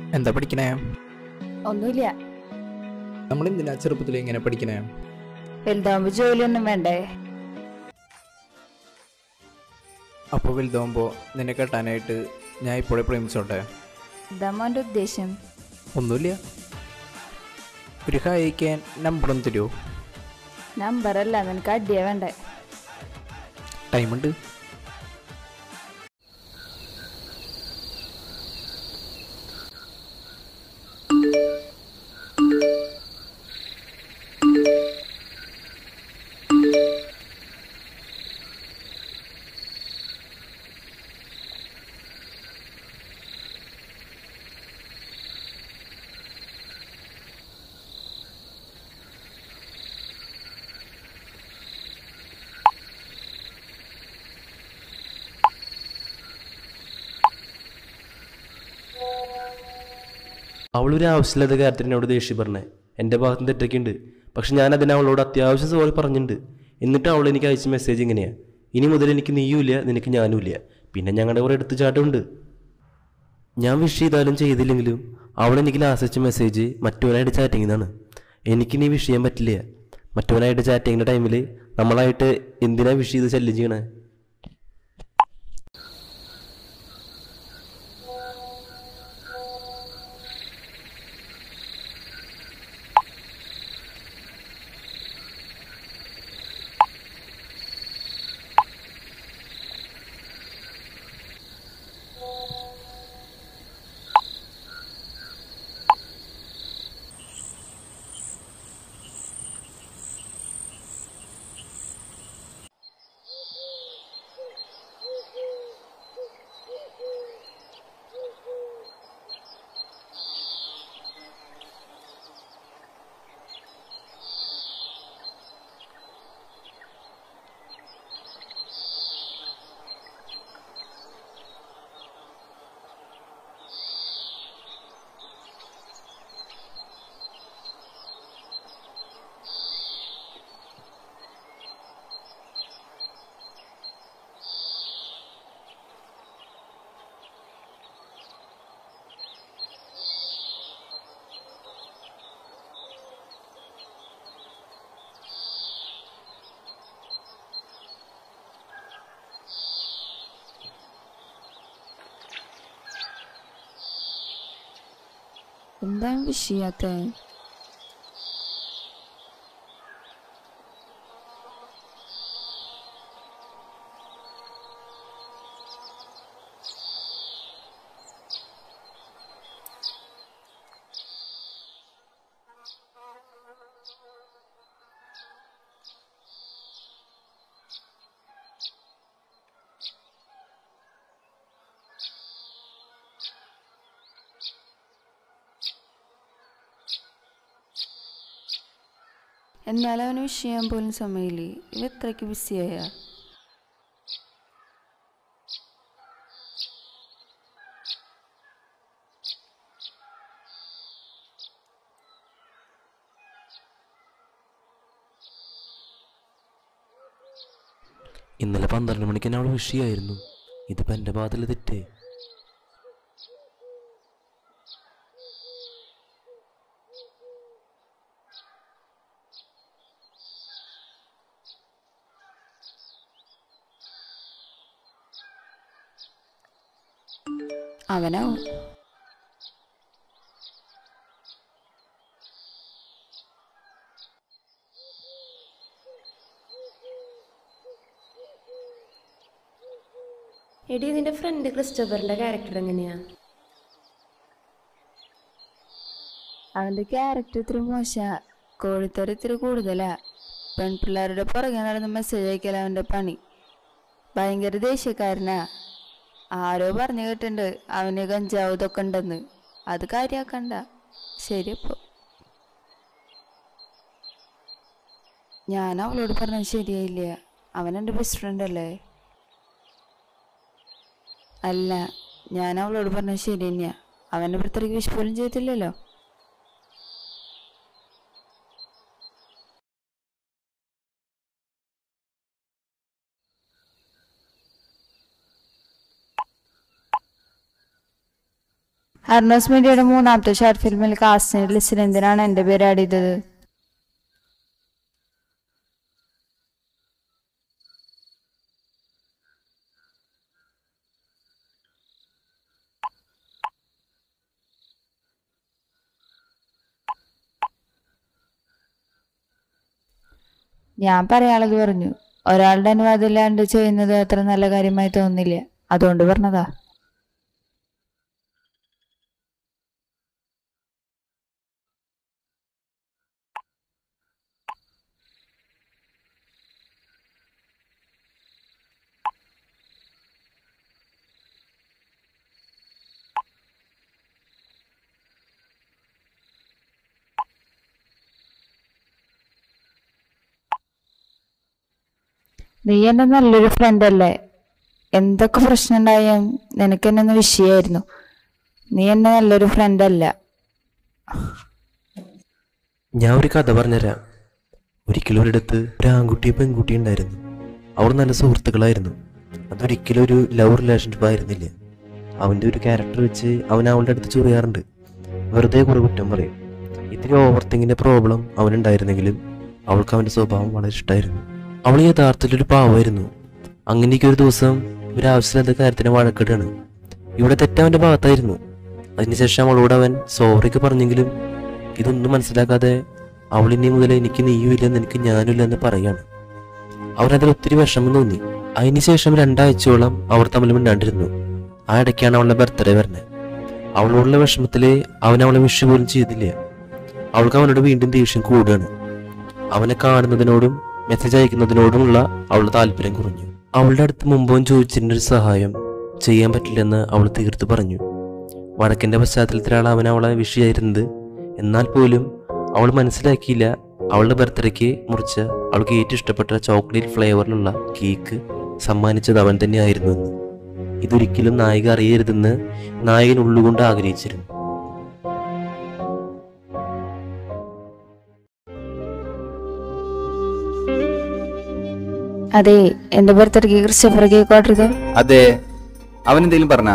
എന്താ പഠിക്കണേ ഒന്നുമില്ല നമ്മൾ എന്തിനാ ചെറുപ്പത്തിൽ ഇങ്ങനെ പഠിക്കണേ വലുതാവുമ്പോ ജോലിയൊന്നും വേണ്ടേ അപ്പോൾ വലുതാവുമ്പോൾ നിന്നെ കെട്ടാനായിട്ട് ഞാൻ ഇപ്പോഴേ പ്രേമിച്ചോട്ടെ ഇതാ മോൻ്റെ ഉദ്ദേശം ഒന്നുമില്ല ഒരു ഹായ് അയക്കാൻ നമ്പറൊന്ന് തരുമോ നമ്പറല്ല നിനക്ക് അടിയാ വേണ്ടേ ടൈമുണ്ട് അവളൊരു ആവശ്യമില്ലാത്ത കാര്യത്തിന് എന്നോട് ദേഷ്യം പറഞ്ഞേ എൻ്റെ ഭാഗത്ത് നിന്ന് തെറ്റൊക്കെയുണ്ട് പക്ഷെ ഞാൻ അതിന് അവളോട് അത്യാവശ്യം സോറി പറഞ്ഞിട്ടുണ്ട് എന്നിട്ട് അവൾ എനിക്ക് അയച്ച മെസ്സേജ് ഇങ്ങനെയാ ഇനി മുതൽ എനിക്ക് നീയുമില്ല നിനക്ക് ഞാനുമില്ല പിന്നെ ഞങ്ങളുടെ കുറേ എടുത്തുചാട്ടമുണ്ട് ഞാൻ വിഷ് ചെയ്താലും ചെയ്തില്ലെങ്കിലും അവൾ എനിക്ക് ലാസ്റ്റ് അയച്ച മെസ്സേജ് മറ്റവനായിട്ട് ചാറ്റിംഗ് എന്നാണ് എനിക്ക് നീ വിഷ് ചെയ്യാൻ പറ്റില്ല മറ്റവനായിട്ട് ചാറ്റിങ്ങിൻ്റെ ടൈമിൽ നമ്മളായിട്ട് എന്തിനാ വിഷ് ചെയ്ത് ശല്യം ചെയ്യണേ എന്താണ് വിഷയാത്ത എന്നാലും അവന് വിഷ് ചെയ്യാൻ പോലും സമയമില്ലേ ഇവ എത്രയ്ക്ക് ബിസിയായ ഇന്നലെ പന്ത്രണ്ട് മണിക്ക് തന്നെ അവൾ വിഷ് ചെയ്യായിരുന്നു ഇതിപ്പോൾ എൻ്റെ ഭാഗത്തിൽ തെറ്റേ അവനാവും എടി നിന്റെ ഫ്രണ്ട് ക്രിസ്റ്റഫറിന്റെ ക്യാരക്ടർ എങ്ങനെയാ അവന്റെ ക്യാരക്ടർ ഇത്തിരി മോശ കോഴിത്തരം ഇത്തിരി കൂടുതലാ പെൺപിള്ളേരുടെ പുറകെ നടന്ന് മെസ്സേജ് അയക്കല അവന്റെ പണി ഭയങ്കര ദേഷ്യക്കാരനാ ആരോ പറഞ്ഞു കേട്ടിട്ടുണ്ട് അവന് കഞ്ചാവ് ഇതൊക്കെ ഉണ്ടെന്ന് അത് കാര്യാക്കണ്ട ശരി അപ്പോ ഞാൻ അവളോട് പറഞ്ഞത് ശരിയായില്ല അവൻ എൻ്റെ ബെസ്റ്റ് ഫ്രണ്ട് അല്ലേ അല്ല ഞാൻ അവളോട് പറഞ്ഞത് ശരി തന്നെയാ അവൻ്റെ പുറത്തേക്ക് വിഷ് പോലും ചെയ്തില്ലല്ലോ അർണോസ് മീഡിയയുടെ മൂന്നാമത്തെ ഷോർട്ട് ഫിലിമിൽ കാസ്റ്റിന്റെ ലിസ്റ്റിൽ എന്തിനാണ് എന്റെ പേര് ആഡ് ചെയ്തത് ഞാൻ പറയാനുള്ളത് പറഞ്ഞു ഒരാളുടെ അനുവാദം ഇല്ലാണ്ട് ചെയ്യുന്നത് അത്ര നല്ല കാര്യമായി തോന്നുന്നില്ല അതുകൊണ്ട് പറഞ്ഞതാ നീ എന്റെ നല്ലൊരു ഫ്രണ്ട് അല്ലേ എന്തൊക്കെ പ്രശ്നം ഉണ്ടായാലും നിനക്ക് എന്നെ ഒന്ന് വിഷയമായിരുന്നു നീ എന്നെ നല്ലൊരു ഫ്രണ്ട് അല്ല ഞാൻ ഒരു കഥ പറഞ്ഞുതരാം ഒരിക്കലും ഒരിടത്ത് ഒരു ആൺകുട്ടിയും പെൺകുട്ടിയും ഉണ്ടായിരുന്നു അവർ നല്ല സുഹൃത്തുക്കളായിരുന്നു അതൊരിക്കലും ഒരു ലവ് റിലേഷൻഷിപ്പ് ആയിരുന്നില്ല അവൻ്റെ ഒരു ക്യാരക്ടർ വെച്ച് അവൻ അവളുടെ അടുത്ത് ചൊറിയാറുണ്ട് വെറുതെ കുറെ കുറ്റം പറയും ഇത്തിരി ഓവർ തിങ്ങിൻ്റെ പ്രോബ്ലം അവനുണ്ടായിരുന്നെങ്കിലും അവൾക്ക് അവൻ്റെ സ്വഭാവം വളരെ ഇഷ്ടമായിരുന്നു അവൾ യഥാർത്ഥത്തിൽ ഒരു പാവമായിരുന്നു അങ്ങനെയൊക്കെ ഒരു ദിവസം ഒരു ആവശ്യമില്ലാത്ത കാര്യത്തിന് വഴക്കിടാണ് ഇവിടെ തെറ്റവൻ്റെ ഭാഗത്തായിരുന്നു അതിനുശേഷം അവളോട് അവൻ സോറിക്ക് പറഞ്ഞെങ്കിലും ഇതൊന്നും മനസ്സിലാക്കാതെ അവൾ ഇനി മുതൽ എനിക്ക് നീയും ഇല്ലെന്ന് എനിക്ക് ഞാനും ഇല്ലെന്ന് പറയാണ് അവരതിൽ ഒത്തിരി വിഷമം തോന്നി അതിനുശേഷം രണ്ടാഴ്ചയോളം അവർ തമ്മിൽ മിണ്ടാണ്ടിരുന്നു ആ ഇടയ്ക്കാണ് അവളുടെ ബർത്ത്ഡേ വരുന്നത് അവളോടുള്ള വിഷമത്തില് അവൻ അവളെ വിഷ് പോലും ചെയ്തില്ല അവൾക്ക് അവനോട് വീണ്ടും ദേഷ്യം കൂടുകയാണ് അവനെ കാണുന്നതിനോടും മെസ്സേജ് അയക്കുന്നതിനോടുമുള്ള അവളുടെ താല്പര്യം കുറഞ്ഞു അവളുടെ അടുത്ത് മുമ്പും ചോദിച്ചിരുന്ന ഒരു സഹായം ചെയ്യാൻ പറ്റില്ലെന്ന് അവൾ തീർത്ത് പറഞ്ഞു വടക്കിന്റെ പശ്ചാത്തലത്തിലാണ് അവൻ അവളെ വിഷയായിരുന്നത് എന്നാൽ പോലും അവൾ മനസ്സിലാക്കിയില്ല അവളുടെ ബർത്ത്ഡേക്ക് മുറിച്ച അവൾക്ക് ഏറ്റവും ഇഷ്ടപ്പെട്ട ചോക്ലേറ്റ് ഫ്ലേവറിലുള്ള കേക്ക് സമ്മാനിച്ചത് അവൻ തന്നെയായിരുന്നു എന്ന് ഇതൊരിക്കലും നായിക അറിയരുതെന്ന് നായകൻ ഉള്ളുകൊണ്ട് ആഗ്രഹിച്ചിരുന്നു അതെ എന്റെ ബർത്ത്ഡേക്ക് ക്രിസ്റ്റഫർ കേക്ക് ഓർഡർ ചെയ്തോ അതെ അവൻ എന്തെങ്കിലും പറഞ്ഞ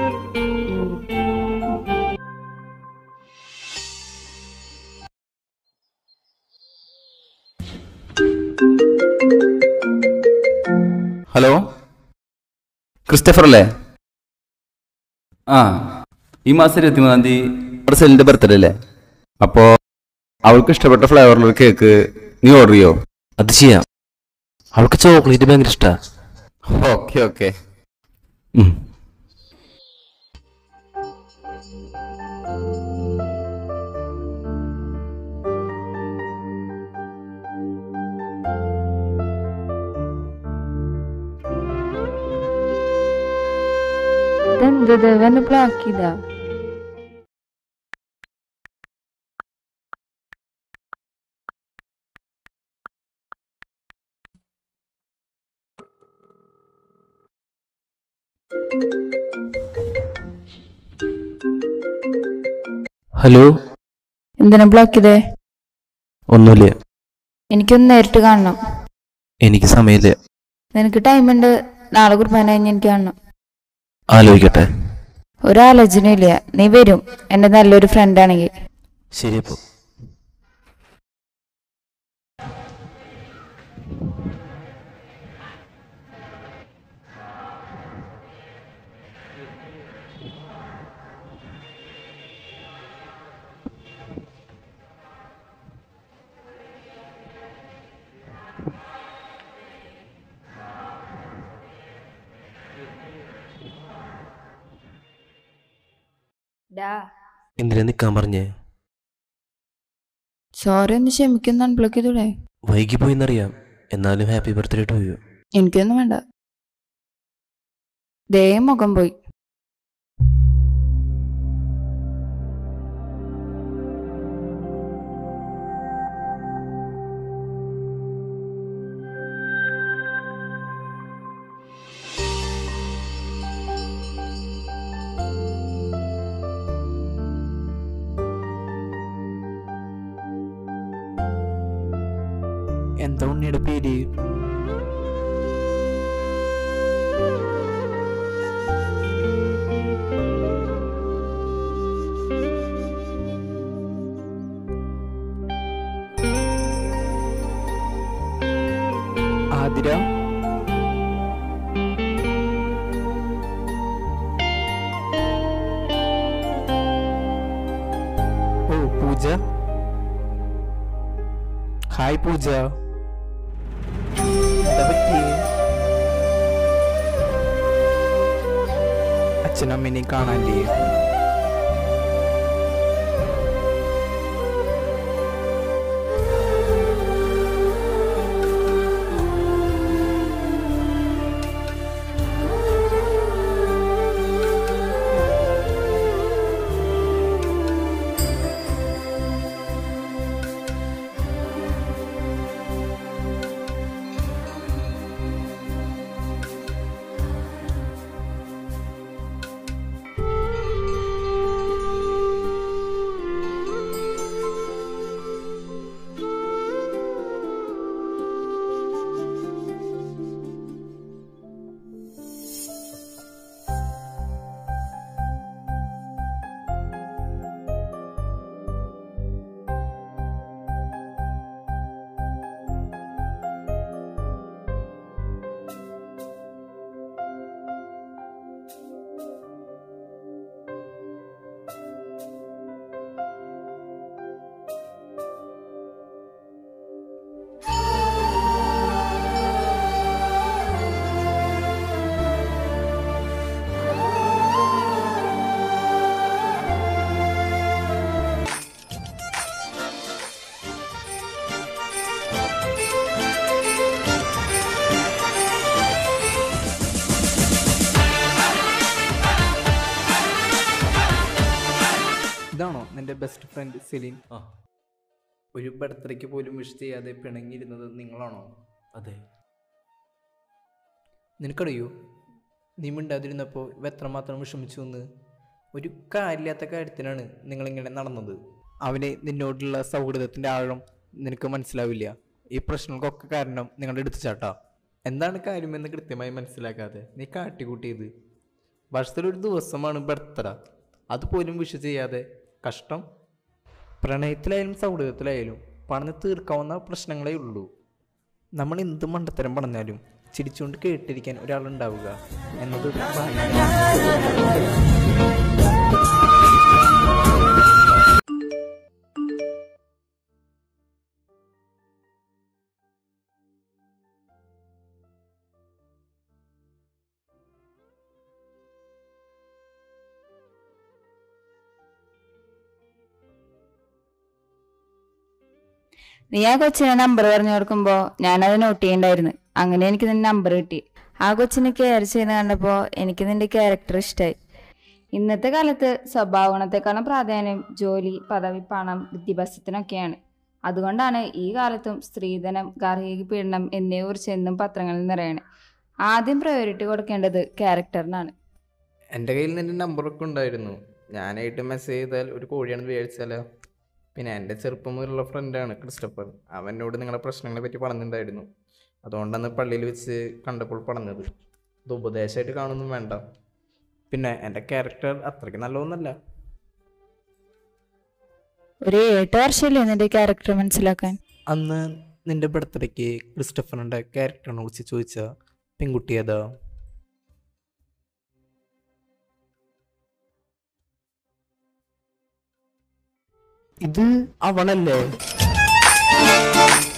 ഹലോ ക്രിസ്റ്റഫർ അല്ലേ ആ ഈ മാസം ഇരുപത്തിമൂന്നാം തീയതി നമ്മുടെ സെല്ലിന്റെ ബർത്ത്ഡേ അല്ലേ അപ്പോ അവൾക്ക് ഇഷ്ടപ്പെട്ട ഫ്ലേവറിലൊരു കേക്ക് നീ ഓർഡർ ചെയ്യോ അത് ചെയ്യാം അവൾക്ക് ചോക്ലേറ്റ് ഭയങ്കര ഇഷ്ടമാണ് ഓക്കെ ഓക്കെ ഇതെന്തത് വന്ന് ബ്ലോക്ക് ചെയ്താ ഹലോ എന്തിനാ ബ്ലോക്ക് ചെയ്തേ ഒന്നുമില്ല എനിക്കൊന്ന് നേരിട്ട് കാണണം എനിക്ക് സമയമില്ല നിനക്ക് ടൈമുണ്ട് നാളെ കുർബാന കഴിഞ്ഞ് എനിക്ക് കാണണം ആലോചിക്കട്ടെ ഒരാലോചനയില്ല നീ വരും എന്റെ നല്ലൊരു ഫ്രണ്ട് ആണെങ്കിൽ ശരി അപ്പോൾ എന്തിനാ നിൽക്കാൻ പറഞ്ഞേ സോറി ഒന്ന് ക്ഷമിക്കുന്ന അൺബ്ലോക്ക് ചെയ്തൂടെ വൈകി പോയിന്നറിയാം എന്നാലും ഹാപ്പി ബർത്ത്ഡേ ടു യു എനിക്കൊന്നും വേണ്ട ദേ മുഖം പോയി എന്താ ഉണ്ണിയുടെ പേര് ഹായ് പൂജ എന്താ പറ്റിയേ അച്ഛനും അമ്മേനെയും കാണാനില്ലേ ഇതാണോ നിന്റെ ബെസ്റ്റ് ഫ്രണ്ട് സെലീൻ ആ ഒരു ബർത്ത്ഡേക്ക് പോലും വിഷ് ചെയ്യാതെ പിണങ്ങിയിരുന്നത് നിങ്ങളാണോ അതെ നിനക്കറിയോ നീ മിണ്ടാതിരുന്നപ്പോൾ ഇവ എത്രമാത്രം വിഷമിച്ചു എന്ന് ഒരു കാര്യമില്ലാത്ത കാര്യത്തിനാണ് നിങ്ങളിങ്ങനെ നടന്നത് അവന് നിന്നോടുള്ള സൗഹൃദത്തിൻ്റെ ആഴം നിനക്ക് മനസ്സിലാവില്ല ഈ പ്രശ്നങ്ങൾക്കൊക്കെ കാരണം നിങ്ങളുടെ എടുത്തുചാട്ടാ എന്താണ് കാര്യമെന്ന് കൃത്യമായി മനസ്സിലാക്കാതെ നീ കാട്ടിക്കൂട്ടിയത് വർഷത്തിലൊരു ദിവസമാണ് ബർത്ത്ഡേ അതുപോലും വിഷ് ചെയ്യാതെ കഷ്ടം പ്രണയത്തിലായാലും സൗഹൃദത്തിലായാലും പറഞ്ഞ് തീർക്കാവുന്ന പ്രശ്നങ്ങളേ ഉള്ളൂ നമ്മൾ എന്ത് മണ്ടത്തരം പറഞ്ഞാലും ചിരിച്ചുകൊണ്ട് കേട്ടിരിക്കാൻ ഒരാളുണ്ടാവുക എന്നത് ഒരു ഭാഗ്യമാണ്. നീ ആ കൊച്ചിനെ നമ്പർ പറഞ്ഞു കൊടുക്കുമ്പോ ഞാനത് നോട്ട് ചെയ്യണ്ടായിരുന്നു അങ്ങനെ എനിക്ക് നിന്റെ നമ്പർ കിട്ടി ആ കൊച്ചിനെ കെയർ ചെയ്യുന്ന കണ്ടപ്പോ എനിക്ക് നിന്റെ ക്യാരക്ടർ ഇഷ്ടമായി ഇന്നത്തെ കാലത്ത് സ്വഭാവ ഗുണത്തെക്കാളും പ്രാധാന്യം ജോലി പദവി പണം വിദ്യാഭ്യാസത്തിനൊക്കെയാണ് അതുകൊണ്ടാണ് ഈ കാലത്തും സ്ത്രീധനം ഗാർഹിക പീഡനം എന്നിവയെ കുറിച്ച് എന്നും പത്രങ്ങളിൽ നിറയണേ ആദ്യം പ്രയോറിറ്റി കൊടുക്കേണ്ടത് ക്യാരക്ടറിനാണ് എൻ്റെ കയ്യിൽ നിന്റെ നമ്പറൊക്കെ ഉണ്ടായിരുന്നു ഞാനായിട്ട് മെസ്സേജ് ചെയ്താൽ ഒരു കോഴിയാണെന്ന് വിചാരിച്ചാലോ പിന്നെ എൻ്റെ ചെറുപ്പം മുതലുള്ള ഫ്രണ്ടാണ് ക്രിസ്റ്റഫർ അവൻ എന്നോട് നിങ്ങളുടെ പ്രശ്നങ്ങളെ പറ്റി പറഞ്ഞിട്ടുണ്ടായിരുന്നു അതുകൊണ്ടാണ് പള്ളിയിൽ വെച്ച് കണ്ടപ്പോൾ പറഞ്ഞത് ഇത് ഉപദേശമായിട്ട് കാണുന്നു വേണ്ട പിന്നെ എൻ്റെ ക്യാരക്ടർ അത്രയ്ക്ക് നല്ലതൊന്നല്ല ഒരു എട്ട് വർഷമല്ലേ നിന്റെ ക്യാരക്ടർ മനസ്സിലാക്കാൻ അന്ന് നിന്റെ ബർത്ത്ഡേക്ക് ക്രിസ്റ്റഫറിൻ്റെ ക്യാരക്ടറിനെ കുറിച്ച് ചോദിച്ച പെൺകുട്ടി ഏതാ ഇത് അവളല്ലേ